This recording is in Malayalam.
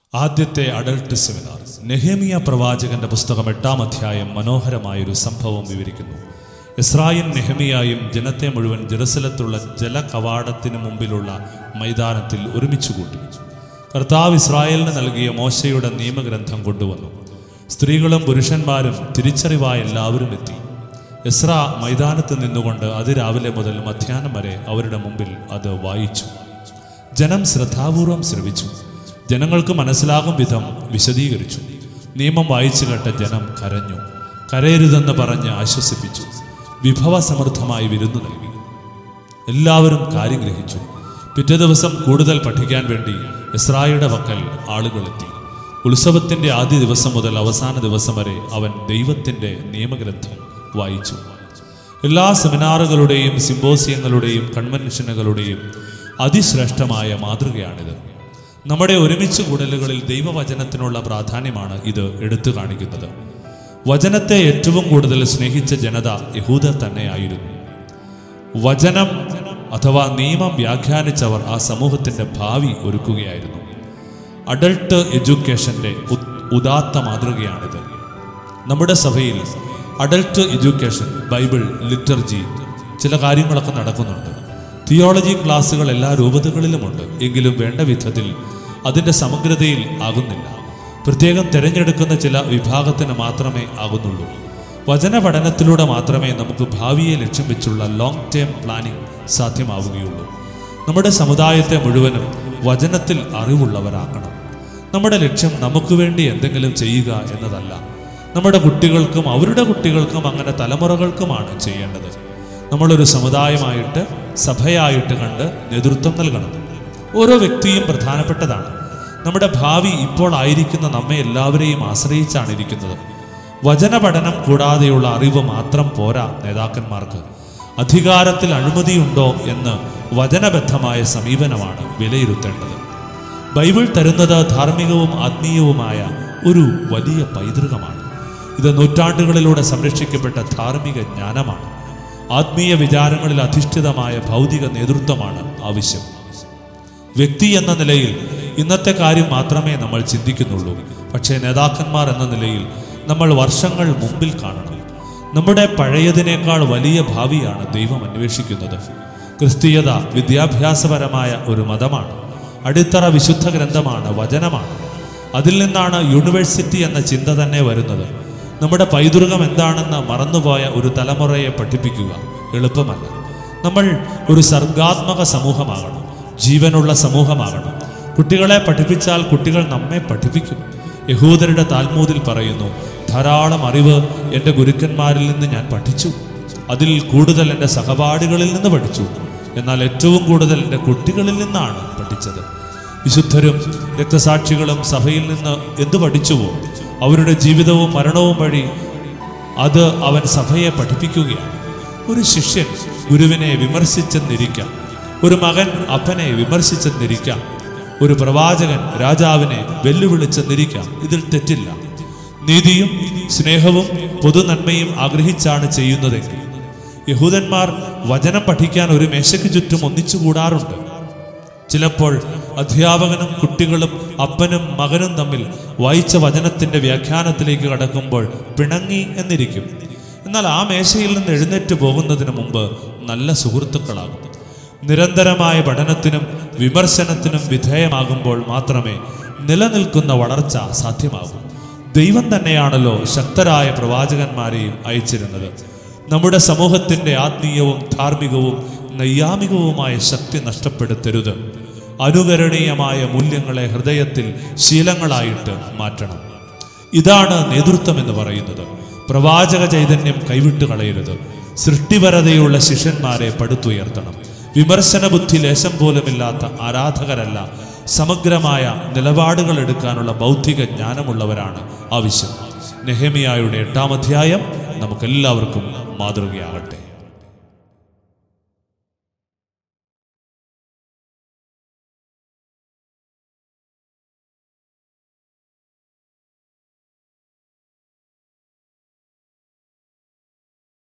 ആദ്യത്തെ അഡൽട്ട് സെമിനാർ നെഹേമിയ പ്രവാചകന്റെ പുസ്തകം എട്ടാം അധ്യായം മനോഹരമായൊരു സംഭവം വിവരിക്കുന്നു ഇസ്രായേൽ നെഹമിയായും ജനത്തെ മുഴുവൻ ജെറുസലത്തുള്ള ജലകവാടത്തിന് മുമ്പിലുള്ള മൈതാനത്തിൽ ഒരുമിച്ച് കൂട്ടി കർത്താവ് ഇസ്രായേലിന് നൽകിയ മോശയുടെ നിയമഗ്രന്ഥം കൊണ്ടുവന്നു സ്ത്രീകളും പുരുഷന്മാരും തിരിച്ചറിവായ എല്ലാവരും എത്തി എസ്ര മൈതാനത്ത് നിന്നുകൊണ്ട് അതിരാവിലെ മുതൽ മധ്യാഹ്നം വരെ അവരുടെ മുമ്പിൽ അത് വായിച്ചു ജനം ശ്രദ്ധാപൂർവം ശ്രവിച്ചു ജനങ്ങൾക്ക് മനസ്സിലാകും വിധം വിശദീകരിച്ചു നിയമം വായിച്ചു കേട്ട ജനം കരഞ്ഞു കരയരുതെന്ന് പറഞ്ഞ് ആശ്വസിപ്പിച്ചു വിഭവസമൃദ്ധമായി വിരുന്നു നൽകി എല്ലാവരും കാര്യം ഗ്രഹിച്ചു പിറ്റേ ദിവസം കൂടുതൽ പഠിക്കാൻ വേണ്ടി ഇസ്രായേലിയുടെ പക്കൽ ആളുകളെത്തി ഉത്സവത്തിന്റെ ആദ്യ ദിവസം മുതൽ അവസാന ദിവസം വരെ അവൻ ദൈവത്തിന്റെ നിയമഗ്രന്ഥം വായിച്ചു എല്ലാ സെമിനാറുകളുടെയും സിമ്പോസിയങ്ങളുടെയും കൺവെൻഷനുകളുടെയും അതിശ്രേഷ്ഠമായ മാതൃകയാണിത് നമ്മുടെ ഒരുമിച്ച് കൂടലുകളിൽ ദൈവവചനത്തിനുള്ള പ്രാധാന്യമാണ് ഇത് എടുത്തു കാണിക്കുന്നത് വചനത്തെ ഏറ്റവും കൂടുതൽ സ്നേഹിച്ച ജനത യഹൂദ തന്നെയായിരുന്നു വചനം അഥവാ നിയമം വ്യാഖ്യാനിച്ചവർ ആ സമൂഹത്തിന്റെ ഭാവി ഒരുക്കുകയായിരുന്നു അഡൾട്ട് എഡ്യൂക്കേഷന്റെ ഉ- ഉദാത്ത മാതൃകയാണിത് നമ്മുടെ സഭയിൽ അഡൾട്ട് എഡ്യൂക്കേഷൻ ബൈബിൾ ലിറ്റർജി ചില കാര്യങ്ങളൊക്കെ നടക്കുന്നുണ്ട് തിയോളജി ക്ലാസ്സുകൾ എല്ലാ രൂപതകളിലുമുണ്ട് എങ്കിലും വേണ്ട വിധത്തിൽ അതിൻ്റെ സമഗ്രതയിൽ ആകുന്നില്ല പ്രത്യേകം തിരഞ്ഞെടുക്കുന്ന ചില വിഭാഗത്തിന് മാത്രമേ ആകുന്നുള്ളൂ വചന പഠനത്തിലൂടെ മാത്രമേ നമുക്ക് ഭാവിയെ ലക്ഷ്യം വെച്ചുള്ള ലോങ് ടേം പ്ലാനിംഗ് സാധ്യമാവുകയുള്ളൂ നമ്മുടെ സമുദായത്തെ മുഴുവനും വചനത്തിൽ അറിവുള്ളവരാക്കണം നമ്മുടെ ലക്ഷ്യം നമുക്ക് വേണ്ടി എന്തെങ്കിലും ചെയ്യുക എന്നതല്ല നമ്മുടെ കുട്ടികൾക്കും അവരുടെ കുട്ടികൾക്കും അങ്ങനെ തലമുറകൾക്കുമാണ് ചെയ്യേണ്ടത് നമ്മളൊരു സമുദായമായിട്ട് സഭയായിട്ട് കണ്ട് നേതൃത്വം നൽകണം ഓരോ വ്യക്തിയും പ്രധാനപ്പെട്ടതാണ് നമ്മുടെ ഭാവി ഇപ്പോൾ ആയിരിക്കുന്ന നമ്മെ എല്ലാവരെയും ആശ്രയിച്ചാണ് ഇരിക്കുന്നത് വചന പഠനം കൂടാതെയുള്ള അറിവ് മാത്രം പോരാ നേതാക്കന്മാർക്ക് അധികാരത്തിൽ അഴിമതിയുണ്ടോ എന്ന് വചനബദ്ധമായ സമീപനമാണ് വിലയിരുത്തേണ്ടത് ബൈബിൾ തരുന്നത് ധാർമ്മികവും ആത്മീയവുമായ ഒരു വലിയ പൈതൃകമാണ് ഇത് നൂറ്റാണ്ടുകളിലൂടെ സംരക്ഷിക്കപ്പെട്ട ധാർമ്മിക ജ്ഞാനമാണ് ആത്മീയ വിചാരങ്ങളിൽ അധിഷ്ഠിതമായ ഭൗതിക നേതൃത്വമാണ് ആവശ്യം വ്യക്തി എന്ന നിലയിൽ ഇന്നത്തെ കാര്യം മാത്രമേ നമ്മൾ ചിന്തിക്കുന്നുള്ളൂ പക്ഷേ നേതാക്കന്മാർ എന്ന നിലയിൽ നമ്മൾ വർഷങ്ങൾ മുമ്പിൽ കാണണം നമ്മുടെ പഴയതിനേക്കാൾ വലിയ ഭാവിയാണ് ദൈവം അന്വേഷിക്കുന്നത് ക്രിസ്തീയത വിദ്യാഭ്യാസപരമായ ഒരു മതമാണ് അടിത്തറ വിശുദ്ധ ഗ്രന്ഥമാണ് വചനമാണ് അതിൽ നിന്നാണ് യൂണിവേഴ്സിറ്റി എന്ന ചിന്ത തന്നെ വരുന്നത് നമ്മുടെ പൈതൃകം എന്താണെന്ന് മറന്നുപോയ ഒരു തലമുറയെ പഠിപ്പിക്കുക എളുപ്പമല്ല നമ്മൾ ഒരു സർഗാത്മക സമൂഹമാകണം ജീവനുള്ള സമൂഹമാകണം കുട്ടികളെ പഠിപ്പിച്ചാൽ കുട്ടികൾ നമ്മെ പഠിപ്പിക്കും യഹൂദരുടെ താൽമൂതിൽ പറയുന്നു ധാരാളം അറിവ് എൻ്റെ ഗുരുക്കന്മാരിൽ നിന്ന് ഞാൻ പഠിച്ചു അതിൽ കൂടുതൽ എൻ്റെ സഹപാഠികളിൽ നിന്ന് പഠിച്ചു എന്നാൽ ഏറ്റവും കൂടുതൽ എൻ്റെ കുട്ടികളിൽ നിന്നാണ് പഠിച്ചത് വിശുദ്ധരും രക്തസാക്ഷികളും സഭയിൽ നിന്ന് എന്തു പഠിച്ചുവോ അവരുടെ ജീവിതവും മരണവും വഴി അത് അവൻ സഭയെ പഠിപ്പിക്കുകയാണ് ഒരു ശിഷ്യൻ ഗുരുവിനെ വിമർശിച്ചെന്നിരിക്കാം ഒരു മകൻ അപ്പനെ വിമർശിച്ചെന്നിരിക്കാം ഒരു പ്രവാചകൻ രാജാവിനെ വെല്ലുവിളിച്ചെന്നിരിക്കാം ഇതിൽ തെറ്റില്ല നീതിയും സ്നേഹവും പൊതുനന്മയും ആഗ്രഹിച്ചാണ് ചെയ്യുന്നതെങ്കിൽ യഹൂദന്മാർ വചനം പഠിക്കാൻ ഒരു മേശയ്ക്ക് ചുറ്റും ഒന്നിച്ചു കൂടാറുണ്ട് ചിലപ്പോൾ അധ്യാപകനും കുട്ടികളും അപ്പനും മകനും തമ്മിൽ വായിച്ച വചനത്തിന്റെ വ്യാഖ്യാനത്തിലേക്ക് കടക്കുമ്പോൾ പിണങ്ങി എന്നിരിക്കും എന്നാൽ ആ മേശയിൽ നിന്ന് എഴുന്നേറ്റ് പോകുന്നതിന് മുമ്പ് നല്ല സുഹൃത്തുക്കളാകും നിരന്തരമായ പഠനത്തിനും വിമർശനത്തിനും വിധേയമാകുമ്പോൾ മാത്രമേ നിലനിൽക്കുന്ന വളർച്ച സാധ്യമാകൂ ദൈവം തന്നെയാണല്ലോ ശക്തരായ പ്രവാചകന്മാരെയും അയച്ചിരുന്നത് നമ്മുടെ സമൂഹത്തിന്റെ ആത്മീയവും ധാർമ്മികവും നൈയാമികവുമായ ശക്തി നഷ്ടപ്പെടുത്തരുത് അനുകരണീയമായ മൂല്യങ്ങളെ ഹൃദയത്തിൽ ശീലങ്ങളായിട്ട് മാറ്റണം ഇതാണ് നേതൃത്വം എന്ന് പറയുന്നത് പ്രവാചക ചൈതന്യം കൈവിട്ട് കളയരുത് സൃഷ്ടിപരതയുള്ള ശിഷ്യന്മാരെ പടുത്തുയർത്തണം വിമർശന ബുദ്ധി ലേശം പോലുമില്ലാത്ത ആരാധകരല്ല സമഗ്രമായ നിലപാടുകൾ എടുക്കാനുള്ള ബൗദ്ധിക ജ്ഞാനമുള്ളവരാണ് ആവശ്യം നെഹമിയായുടെ എട്ടാം അധ്യായം നമുക്കെല്ലാവർക്കും മാതൃകയാകട്ടെ